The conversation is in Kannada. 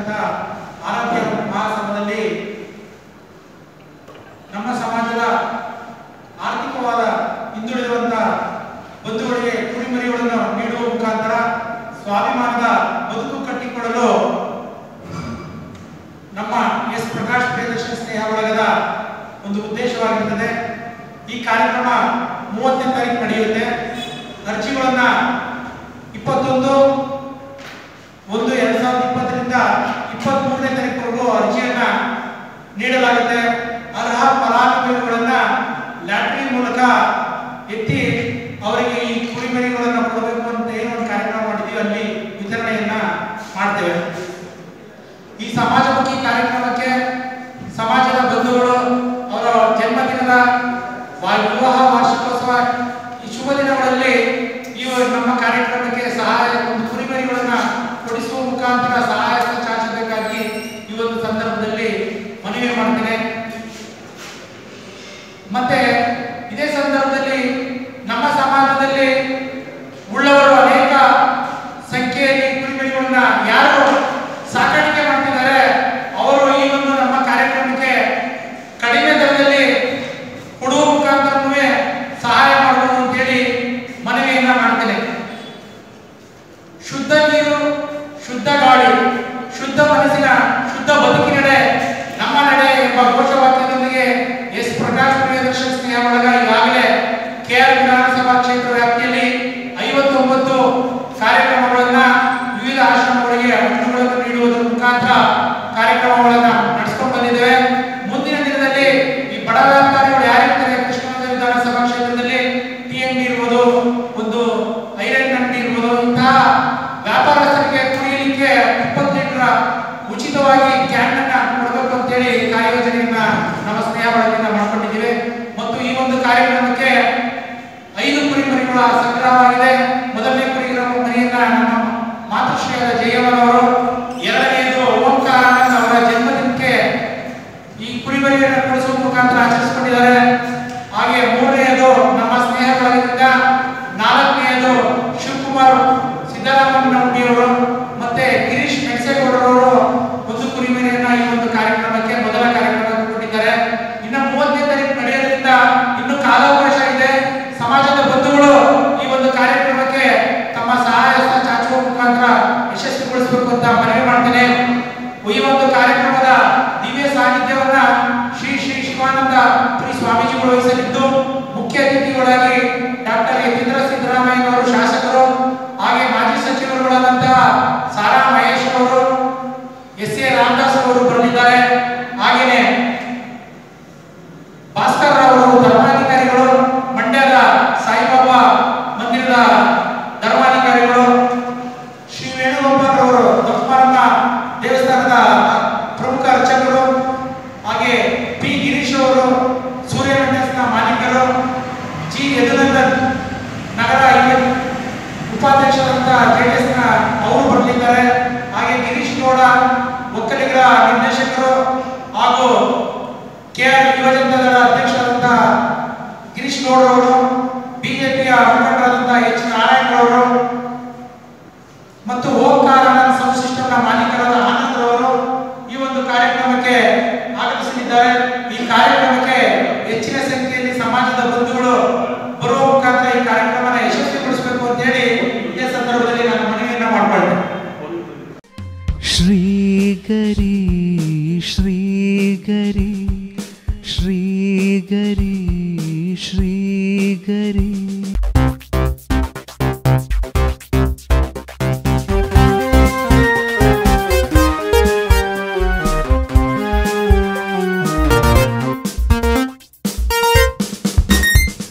ಅಧ್ಯಕ್ಷರಾದಂಥ ಆರಾಧ್ಯ ಮಹಾಸಭಾದಲ್ಲಿ ನಮ್ಮ ಸಮಾಜದ ಆರ್ಥಿಕವಾದ ಹಿಂದುಳಿದಿರುವಂಥ ಬಂಧುಗಳಿಗೆ ಕುರಿಮರಿಗಳನ್ನು ನೀಡುವ ಮುಖಾಂತರ ಸ್ವಾಭಿಮಾನದ ಬದುಕು ಕಟ್ಟಿಕೊಳ್ಳಲು ನಮ್ಮ ಎಸ್ ಪ್ರಕಾಶ್ ಪ್ರಿಯದರ್ಶನ ಸ್ನೇಹ ಬಳಗದ ಒಂದು ಉದ್ದೇಶವಾಗಿರುತ್ತದೆ ಈ ಕಾರ್ಯಕ್ರಮ ಮೂವತ್ತನೇ ತಾರೀಕು ನಡೆಯುತ್ತೆ ಅರ್ಜಿಗಳನ್ನ ಇಪ್ಪತ್ತೊಂದು ಒಂದು ಎರಡ್ ಸಾವಿರದ ಇಪ್ಪತ್ತರಿಂದ ಇಪ್ಪತ್ತ್ ಮೂರನೇ ತಾರೀಕುವರೆಗೂ ಅರ್ಜಿಯನ್ನ ನೀಡಲಾಗುತ್ತೆ ಅರ್ಹ ಫಲಾನುಭವಿಗಳನ್ನ ಲ್ಯಾಟ್ರಿ ಮೂಲಕ ಎತ್ತಿ ಅವರಿಗೆ ಈ ಕುರಿಮರಿಗಳನ್ನು ಕೊಡಬೇಕು ಅಂತ ಏನು ಒಂದು ಕಾರ್ಯಕ್ರಮ ಮಾಡಿದ್ದೀವಿ ಅಲ್ಲಿ ವಿತರಣೆಯನ್ನ ಮಾಡ್ತೇವೆ ಈ ಸಮಾಜಮುಖಿ ಕಾರ್ಯಕ್ರಮಕ್ಕೆ ಸಮಾಜದ ಬಂಧುಗಳು ಅವರ ಜನ್ಮದಿನದ ವಾ- ವಿವಾಹ ವಾರ್ಷಿಕೋತ್ಸವ ಈ ಶುಭ ದಿನಗಳಲ್ಲಿ ಈ ನಮ್ಮ ಕಾರ್ಯಕ್ರಮಕ್ಕೆ ಸಹಾಯ ಒಂದು ಕುರಿಮರಿಗಳನ್ನ ಕೊಡಿಸುವ ಮುಖಾಂತರ ಸಹಾಯ ಚಾಚಬೇಕಾಗಿ ಈ ಒಂದು ಸಂದರ್ಭದಲ್ಲಿ ಮನವಿ ಮಾಡ್ತೇನೆ ಮತ್ತೆ ಇದೇ ಸಂದರ್ಭದಲ್ಲಿ ನಮ್ಮ ಸಮಾಜದಲ್ಲಿ ಉಳ್ಳವರು ಅನೇಕ ಸಂಖ್ಯೆಯಲ್ಲಿ ಕುರಿಮರಿಗಳನ್ನ ಯಾರು ಸಾಕಾಣಿಕೆ ಮಾಡ್ತಿದ್ದಾರೆ ಅವರು ಈ ಒಂದು ನಮ್ಮ ಕಾರ್ಯಕ್ರಮಕ್ಕೆ ಕಡಿಮೆ ದರದಲ್ಲಿ ಕೊಡುವ ಮುಖಾಂತರವೇ ಸಹಾಯ ಮಾಡಬಹುದು ಅಂತೇಳಿ ಮನವಿಯನ್ನ ಮಾಡ್ತೇನೆ ಶುದ್ಧ ನೀರು ಶುದ್ಧ ಗಾಳಿ ಶುದ್ಧ ಮನಸ್ಸಿನ ಶುದ್ಧ ಬದುಕಿನೆಡೆ ನಮ್ಮ ನಡೆ ಎಂಬ ಘೋಷವಾಕ್ಯದೊಂದಿಗೆ ಎಸ್ ಪ್ರಕಾಶ್ ಪ್ರಿಯದರ್ಶನ ಸ್ನೇಹ ಬಳಗ ಈಗಾಗಲೇ ಕೆಆರ್ ವಿಧಾನಸಭಾ ಕ್ಷೇತ್ರ ವ್ಯಾಪ್ತಿಯಲ್ಲಿ ಐವತ್ತೊಂಬತ್ತು ಕಾರ್ಯಕ್ರಮಗಳನ್ನ ವಿವಿಧ ಆಶ್ರಮಗಳಿಗೆ ಹಣ್ಣುಗಳನ್ನು ನೀಡುವುದರ ಮುಖಾಂತರ ಕಾರ್ಯಕ್ರಮಗಳನ್ನ ನಡೆಸ್ಕೊಂಡು ಬಂದಿದ್ದೇವೆ ಮುಂದಿನ ದಿನದಲ್ಲಿ ಈ ಬಡ ವ್ಯಾಪಾರಿಗಳು ಯಾರಿರ್ತಾರೆ ಕೃಷ್ಣನಗರ ವಿಧಾನಸಭಾ ಕ್ಷೇತ್ರದಲ್ಲಿ ಟಿ ಎಂ ಇರ್ಬೋದು ಒಂದು ಐರನ್ ಅಂಗಡಿ ಇರ್ಬೋದು ಇಂತಹ ವ್ಯಾಪಾರಸ್ಥರಿಗೆ ಕುಡಿಯಲಿಕ್ಕೆ ಇಪ್ಪತ್ತು ಲೀಟರ್ ಉಚಿತವಾಗಿ ಕ್ಯಾನ್ ಅನ್ನ ಕೊಡಬೇಕು ಅಂತೇಳಿ ಕಾರ್ಯೋಜನೆಯನ್ನ ನಮ್ಮ ಸ್ನೇಹ ಬಳಗದಿಂದ ಮಾಡ್ಕೊಂಡಿದ್ದೀವಿ ಮತ್ತು ಈ ಒಂದು ಕಾರ್ಯಕ್ರಮಕ್ಕೆ ಐದು ಕುರಿಮರಿಗಳ ಸಂಗ್ರಹವಾಗಿದೆ ಮೊದಲನೇ ಕುರಿಗಳ ಮರಿಯನ್ನ ನಮ್ಮ ಮಾತೃಶ್ರೀಯಾದ ಜಯಮ್ಮನವರು ಎರಡನೆಯದು ಓಂಕಾರಾನಂದ್ ಅವರ ಜನ್ಮದಿನಕ್ಕೆ ಈ ಕುರಿಮರಿಯನ್ನು ಕೊಡಿಸುವ ಮುಖಾಂತರ ಆಚರಿಸಿಕೊಂಡಿದ್ದಾರೆ ಹಾಗೆ ಮೂರನೆಯದು ನಮ್ಮ ಸ್ನೇಹ ಬಳಗದಿಂದ ನಾಲ್ಕನೆಯದು ಶಿವಕುಮಾರ್ ಸಿದ್ದರಾಮಯ್ಯನವರು ಮತ್ತೆ ಗಿರೀಶ್ ಮೆಣಸೇಗೌಡರವರು ಒಂದು ಕುರಿಮರಿಯನ್ನ ಈ ಒಂದು ಕಾರ್ಯಕ್ರಮಕ್ಕೆ ಮೊದಲ ಕಾರ್ಯಕ್ರಮಕ್ಕೆ ಕೊಟ್ಟಿದ್ದಾರೆ ಇನ್ನು ಮೂವತ್ತನೇ ತಾರೀಕು ನಡೆಯೋದ್ರಿಂದ ಇನ್ನು ಕಾಲಾವಕಾಶ ಇದೆ ಸಮಾಜದ ಬಂಧುಗಳು ಈ ಒಂದು ಕಾರ್ಯಕ್ರಮಕ್ಕೆ ತಮ್ಮ ಸಹಾಯ ಹಸ್ತ ಚಾಚುವ ಮುಖಾಂತರ ಯಶಸ್ವಿಗೊಳಿಸಬೇಕು ಅಂತ ಮನವಿ ಮಾಡ್ತೇನೆ ಈ ಒಂದು ಕಾರ್ಯಕ್ರಮದ ದಿವ್ಯ ಸಾನ್ನಿಧ್ಯವನ್ನ ಶ್ರೀ ಶ್ರೀ ಶಿವಾನಂದ ಪುರಿ ಸ್ವಾಮೀಜಿಗಳು ವಹಿಸಲಿದ್ದು ಮುಖ್ಯ ಅತಿಥಿಗಳಾಗಿ ಡಾಕ್ಟರ್ ಯತೀಂದ್ರ ಸಿದ್ದರಾಮಯ್ಯನವರು ಶಾಸಕರು ಹಾಗೆ ಮಾಜಿ ಸಚಿವರುಗಳಾದಂತಹ ಸಾರಾ ಮಹೇಶ್ ಅವರು ಎಸ್ ಎ ರಾಮದಾಸ್ ಅವರು ಬರಲಿದ್ದಾರೆ ಹಾಗೇನೆ ಭಾಸ್ಕರ್ ರಾವ್ ಅವರು ಧರ್ಮಾಧಿಕಾರಿಗಳು ಮಂಡ್ಯದ ಸಾಯಿಬಾಬಾ ಮಂದಿರದ ಧರ್ಮಾಧಿಕಾರಿಗಳು ಶ್ರೀ ವೇಣುಗೋಪಾಲ್ ಅವರು ಲಕ್ಷ್ಮಣಮ್ಮ ದೇವಸ್ಥಾನದ ಪ್ರಮುಖ ಅರ್ಚಕರು ಹಾಗೆ ಪಿ ಗಿರೀಶ್ ಅವರು ಸೂರ್ಯ ಮೆಂಟಸ್ನ ಮಾಲೀಕರು ಜಿ ಯದುನಂದನ್ ನಗರ ಯುವ ಉಪಾಧ್ಯಕ್ಷರಾದಂಥ ಜೆಡಿಎಸ್ನ ಅವರು ಬರಲಿದ್ದಾರೆ ಹಾಗೆ ಗಿರೀಶ್ ಗೌಡ ಒಕ್ಕಲಿಗರ ನಿರ್ದೇಶಕರು ಹಾಗೂ ಕೆಆರ್ ಯುವಜನತಾದಳ ಅಧ್ಯಕ್ಷರಾದಂಥ ಗಿರೀಶ್ ಗೌಡ ಅವರು ಬಿಜೆಪಿಯ ಮುಖಂಡರಾದಂಥ ಎಚ್ ನಾರಾಯಣರವರು ಮತ್ತು ಓಂಕಾರ ಸೌಂಡ್ ಸಿಸ್ಟಮ್ನ ಮಾಲೀಕರಾದ ಆನಂದ್ ಅವರು ಈ ಒಂದು ಕಾರ್ಯಕ್ರಮಕ್ಕೆ ಆಗಮಿಸಲಿದ್ದಾರೆ ಈ ಕಾರ್ಯಕ್ರಮಕ್ಕೆ ಹೆಚ್ಚಿನ ಸಂಖ್ಯೆಯಲ್ಲಿ ಸಮಾಜದ ಬಂಧುಗಳು ಬರುವ ಮುಖಾಂತರ ಈ ಕಾರ್ಯಕ್ರಮನ ಯಶಸ್ವಿಗೊಳಿಸಬೇಕು ಅಂತ ಹೇಳಿ ಇದೇ ಸಂದರ್ಭದಲ್ಲಿ ನಾನು ಮನವಿಯನ್ನ ಮಾಡ್ಕೊಳ್ತೇನೆ श्रीगरी श्री